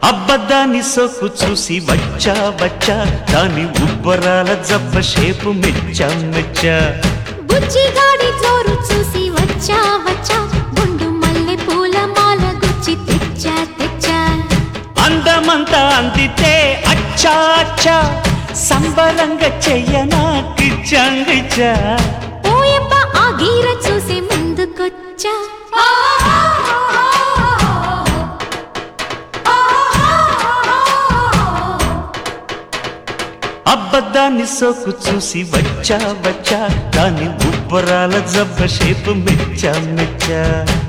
అబ్బద్దాని సోకు చూసి వచ్చా వచ్చా దాని ఉబ్బరాల జబ్బ షేపు మెచ్చా మెచ్చా బుజ్జిగాడి జోరు చూసి వచ్చా వచ్చా గుండు మల్లె పూల మాల గుచ్చి తెచ్చా తెచ్చా అందమంతా అందితే అచ్చా అచ్చా సంబరంగా చెయ్యనా కిచ్చంగిచ్చా పోయప్ప ఆ గీర చూసి ముందుకొచ్చా అబ్బద్దాన్ని సోకు చూసి వచ్చా వచ్చా దాని ఉబ్బరాల జబ్బ షేపు మెచ్చా మెచ్చా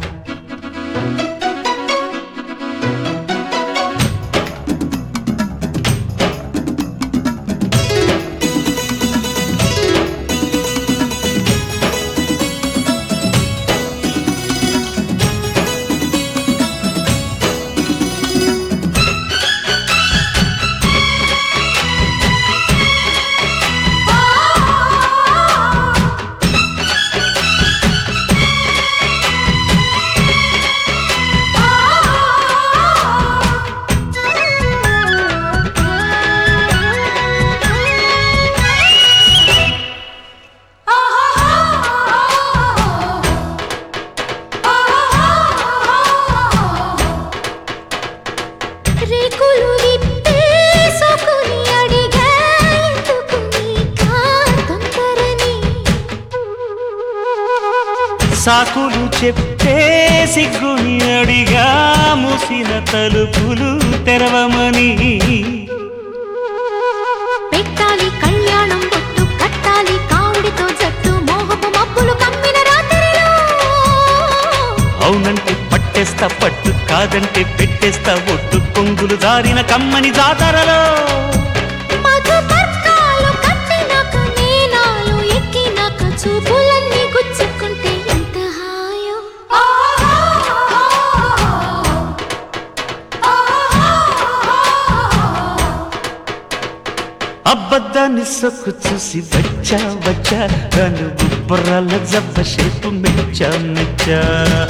రేకులు విప్పే సోకుని అడిగా ఎందుకు నీకా తొందరని సాకులు చెప్పే సిగ్గుని అడిగా మూసిన తలుపులు తెరవమని పెట్టాలి కళ్యాణం బొట్టు కట్టాలి కావుడితో జట్టు మోహపు మబ్బులు కమ్మిన రాత్రిలో అవునంటే పట్టేస్తా పట్టు కాదంటే పెట్టేస్తా ఒట్టు కొంగులు దారిన కమ్మని జాతరలో మధుపర్కాలు కట్టినాక నేనాలు ఎక్కినాక చూపులన్నీ గుచ్చుకుంటే ఎంత హాయో అబ్బద్దాన్ని సొక్కు చూసి వచ్చా వచ్చా దాని ఉబ్బరాల జబ్బ షేపు మెచ్చా మెచ్చా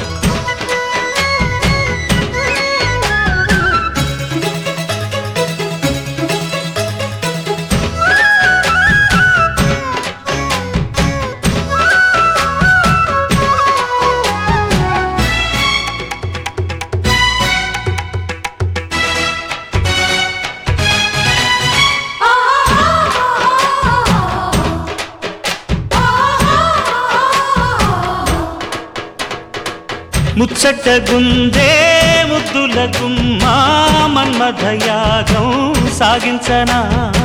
ముచ్చట గుందే ముద్దుల గుమ్మ మన్మథ యాగం సాగించనా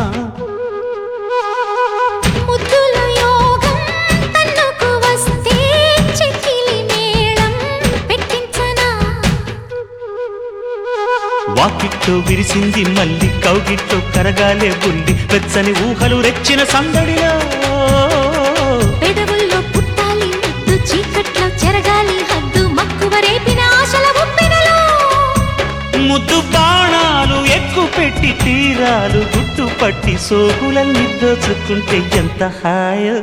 ముద్దుల యోగం తన్నుకు వస్తే చెక్కిలి మేళం పెట్టించనా వాకిట్లో విరిసింది మళ్ళీ కౌగిట్లో కరగాలే బుల్లి వెచ్చని ఊహలు రెచ్చిన సందడిలో పెదవుల్లో పుట్టాలి ముద్దు చీకట్లో చెరగాలి హద్దు మక్కువ రేపిన ఆశల ఉప్పెనలో ముద్దు బాణాలు ఎక్కు పెట్టి తీరాలు గుట్టు పట్టి సోకులన్నీ దోచుకుంటే ఎంత హాయో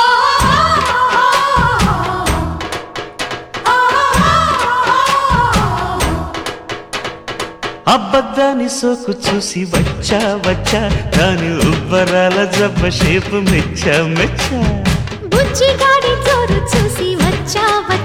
అబ్బద్దాని సోకు చూసి వచ్చా వచ్చా దాని ఉబ్బరాల జబ్బ షేపు మెచ్చా మెచ్చా బుజ్జిగాడి జోరు చూసి వచ్చా వచ్చా